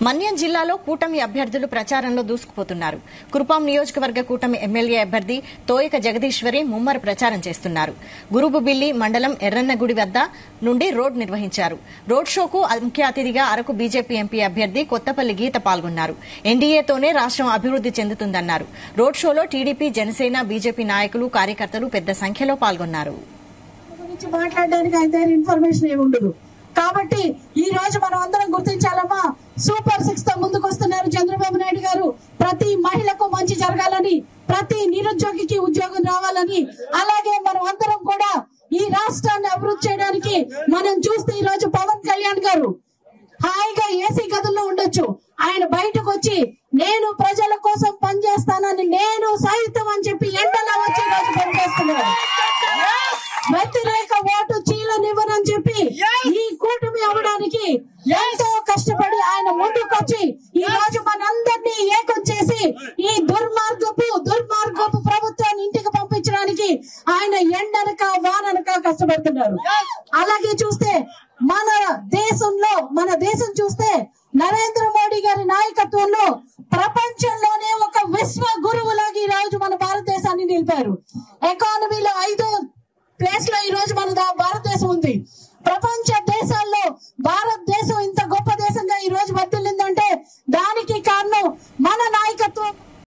మన్యం జిల్లాలో కూటమి అభ్యర్థులు ప్రచారంలో దూసుకుపోతున్నారు కురుపాం నియోజకవర్గ కూటమి ఎమ్మెల్యే అభ్యర్థి తోయక జగదీశ్వరి ముమ్మర ప్రచారం చేస్తున్నారు గురుబుబిల్లి మండలం ఎర్రన్నగుడి వద్ద నుండి రోడ్ నిర్వహించారు రోడ్ షోకు ముఖ్య అతిథిగా అరకు బీజేపీ ఎంపీ అభ్యర్థి కొత్తపల్లి గీత పాల్గొన్నారు ఎన్డీఏతోనే రాష్ట్రం అభివృద్ది చెందుతుందన్నారు రోడ్ షోలో టీడీపీ జనసేన బీజేపీ నాయకులు కార్యకర్తలు పెద్ద సంఖ్యలో పాల్గొన్నారు గురించి మాట్లాడడానికి ఆయన దగ్గర ఇన్ఫర్మేషన్ ఏమి ఉండదు కాబట్టి ఈ రోజు మనం అందరం గుర్తించాలమ్మా సూపర్ సిక్స్ తో ముందుకు వస్తున్నారు చంద్రబాబు నాయుడు గారు ప్రతి మహిళకు మంచి జరగాలని ప్రతి నిరుద్యోగికి ఉద్యోగం రావాలని అలాగే మనం అందరం కూడా ఈ రాష్ట్రాన్ని అభివృద్ధి చేయడానికి మనం చూస్తే ఈ రోజు పవన్ కళ్యాణ్ గారు హాయిగా ఏసీ గదుల్లో ఉండొచ్చు ఆయన బయటకు వచ్చి నేను ప్రజల కోసం పనిచేస్తానని నేను సైతం అని చెప్పి ఎండలో వచ్చి ఈ రోజు పనిచేస్తున్నారు వ్యతిరేక ఓటు చీలనివ్వనని చెప్పి ఈ కూటమి అవ్వడానికి ఎంతో కష్టపడి ఆయన ముందుకొచ్చి ఈ రోజు మనందరినీ ఏకం చేసి ఈ దుర్మార్గపు దుర్మార్గపు ప్రభుత్వాన్ని ఇంటికి పంపించడానికి ఆయన ఎండనక వాననక కష్టపడుతున్నారు అలాగే చూస్తే మన దేశంలో మన దేశం చూస్తే నరేంద్ర మోడీ గారి నాయకత్వంలో ప్రపంచంలోనే ఒక విశ్వ గురువులాగా ఈ రోజు మన భారతదేశాన్ని నిలిపారు ఎకానమీలో ఐదో ప్లేస్ లో ఈ రోజు మన దా- భారత